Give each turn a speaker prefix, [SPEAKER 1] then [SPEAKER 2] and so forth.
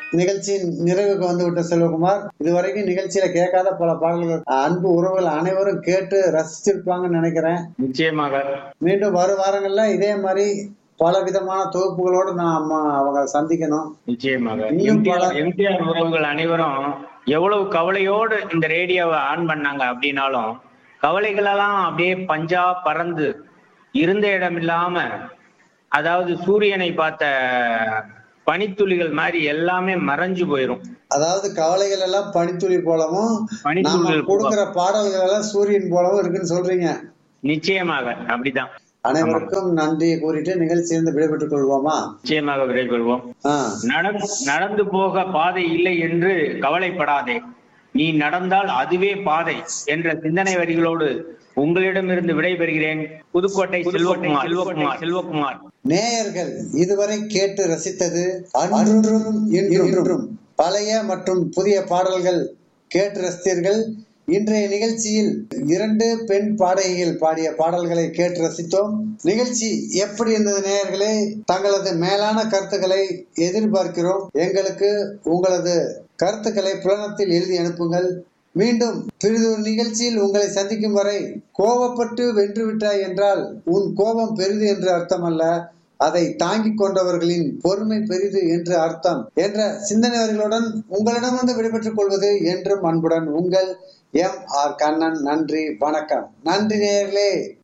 [SPEAKER 1] நிகழ்ச்சியின் நிறைவுக்கு வந்து விட்ட செல்வகுமார் இதுவரைக்கும் நிகழ்ச்சியில கேட்காத பல பாடல்கள் அன்பு உறவுகள் அனைவரும் கேட்டு ரசிச்சிருப்பாங்கன்னு நினைக்கிறேன்
[SPEAKER 2] நிச்சயமாக
[SPEAKER 1] மீண்டும் வரும் வாரங்கள்ல இதே மாதிரி பல விதமான தொகுப்புகளோடு நான் அவங்க சந்திக்கணும்
[SPEAKER 2] நிச்சயமாக
[SPEAKER 1] இன்னும் பல-
[SPEAKER 2] எம்டிஆர் எம்டிஆர் உறவுகள் அனைவரும் எவ்வளவு கவலையோடு இந்த ரேடியோவை ஆன் பண்ணாங்க அப்படின்னாலும் கவலைகளெல்லாம் அப்படியே பஞ்சா பறந்து இருந்த இடம் இல்லாம அதாவது சூரியனை பார்த்த பனித்துளிகள் மாதிரி எல்லாமே மறைஞ்சு போயிரும்
[SPEAKER 1] அதாவது கவலைகள் எல்லாம் பனித்துளி போலவும்
[SPEAKER 2] பனித்துளிகள்
[SPEAKER 1] நாம
[SPEAKER 2] போல.
[SPEAKER 1] கொடுக்கிற பாடல்கள் எல்லாம் சூரியன் போலவும் இருக்குன்னு சொல்றீங்க
[SPEAKER 2] நிச்சயமாக அப்படிதான்
[SPEAKER 1] அனைவருக்கும் நன்றி கூறிட்டு நிகழ்ச்சியிலிருந்து விடைபெற்றுக் கொள்வோமா
[SPEAKER 2] நிச்சயமாக விடைபெறுவோம்
[SPEAKER 1] ஆ
[SPEAKER 2] நடந்து நடந்து போக பாதை இல்லை என்று கவலைப்படாதே நீ நடந்தால் அதுவே பாதை என்ற சிந்தனை வரிகளோடு உங்களிடமிருந்து விடைபெறுகிறேன் புதுக்கோட்டை செல்வகுமார் செல்வகுமார் செல்வகுமார்
[SPEAKER 1] நேயர்கள் இதுவரை கேட்டு ரசித்தது அன்றும் இன்றும் பழைய மற்றும் புதிய பாடல்கள் கேட்டு ரசித்தீர்கள் இன்றைய நிகழ்ச்சியில் இரண்டு பெண் பாடகிகள் பாடிய பாடல்களை கேட்டு ரசித்தோம் நிகழ்ச்சி எப்படி இருந்தது நேயர்களே தங்களது மேலான கருத்துக்களை எதிர்பார்க்கிறோம் எங்களுக்கு உங்களது கருத்துக்களை புலனத்தில் எழுதி அனுப்புங்கள் மீண்டும் பிறிதொரு நிகழ்ச்சியில் உங்களை சந்திக்கும் வரை கோபப்பட்டு வென்று விட்டாய் என்றால் உன் கோபம் பெரிது என்று அர்த்தமல்ல அதை தாங்கிக் கொண்டவர்களின் பொறுமை பெரிது என்று அர்த்தம் என்ற சிந்தனைவர்களுடன் உங்களிடமிருந்து விடைபெற்றுக் கொள்வது என்றும் அன்புடன் உங்கள் எம் ஆர் கண்ணன் நன்றி வணக்கம் நன்றி நேயர்களே